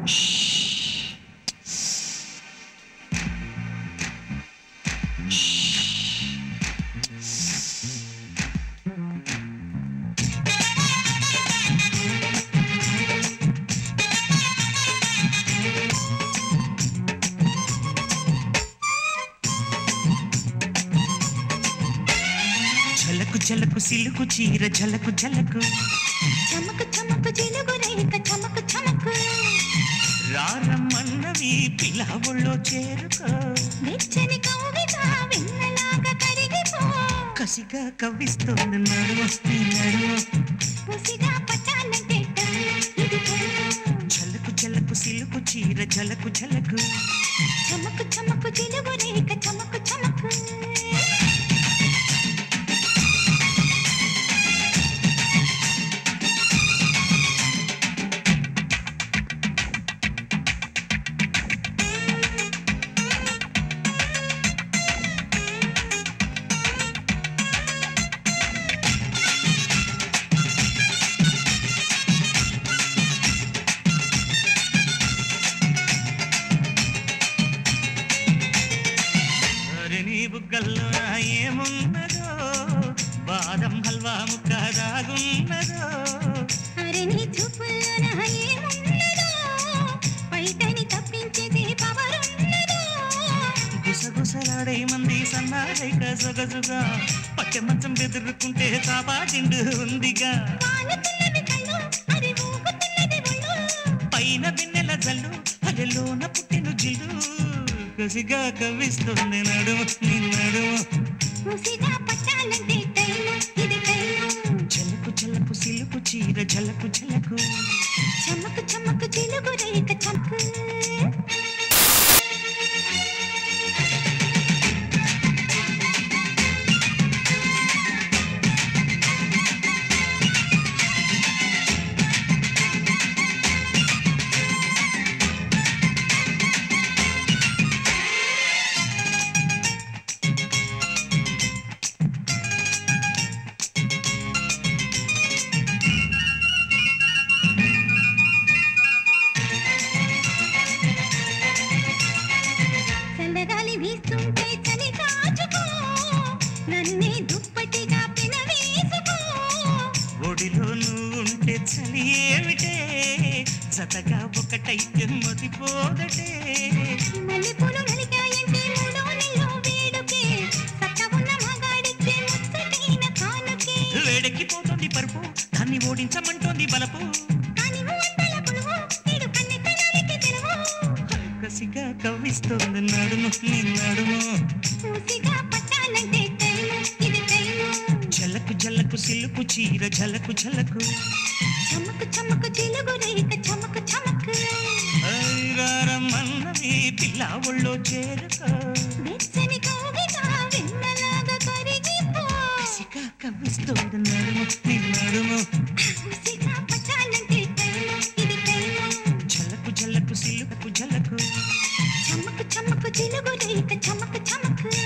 ఝలకు ఝలకు సిలుకు చీర ఝలకు ఝలకు చమకు చమకు జిలుగు రేఖ చమకు చమకు రారమ్మన్నవి పిల్లవుల్లో చేరుకో వెచ్చని కౌగిట వెన్నలాగా కరిగిపో కసిగా కవ్విస్తోంది నడుము నీ నడుము ముసిగా పట్టాలంటే టైం, ఇది టైం. ఝలకు ఝలకు సిలుకు చీర ఝలకు ఝలకు చమకు చమకు జిలుగు రేఖ చమకు చమకు మరి నీ బుగ్గల్లో నా ఏమున్నదో బాదం హల్వా ముక్క దాగున్నదో అరే నీ చూపుల్లో నా ఏమున్నదో బయటని తప్పించేది పవరున్నదో గుసగుసలాడే మంది సన్నాడైక సొగసుగా పక్క మంచం బెదురుకుంటే చాపాటిండు ఉందిగా వాలుతున్నవి కళ్ళు అరే ఊగుతున్నది ఒళ్ళు పైన వెన్నెల జల్లు అదెలోన పుట్టిన జిల్లు కసిగా కవ్విస్తుంది నడుము నీ నడుము ముసిగా పట్టాలంటే టైం, ఇది టైం. జలకు జలకు సిలుకు చీర జలకు జలకు చమకు చమకు జిలుగు రేఖ చమకు చల్లగాలి వీస్తుంటే చలి కాచుకో నన్నే దుప్పటిగా పినవేసుకో ఒడిలో నువ్వు ఉంటే చలి ఏమిటే జతగా ఒకటైతే మతిపోదటే మల్లెపూలు నలిగాయంటే మూడో నెలలో వేడుకే సత్త ఉన్న మగాడిచ్చే ముచ్చటైన కానుకే వేడెక్కిపోతుంది పరుపు దాన్ని ఓడించమంటోంది బలపు కాని వందల పులువు నేడు కన్నెతనానికి తెలువు కసిగా కవ్విస్తోంది నడుము నీ నడుము మూసిగా పట్టాలంటే టైము ఇది టైము జలకు జలకు సిలుకు చీర జలకు జలకు చమకు చమకు జిలుగు రేఖ చమకు చమకు ఐరారమ్మన్నది పిల్ల ఒళ్ళో చేరుకో వెచ్చని కౌగిట వెన్నలాగా కరిగిపో కసిగా కవ్విస్తోంది నడుము నీ నడుము మూసిగా పట్టాలంటే టైము ఇది టైము జలకు జలకు సిలుకు జలకు చమకు చమకు జిలుగు రేఖ చమకు చమకు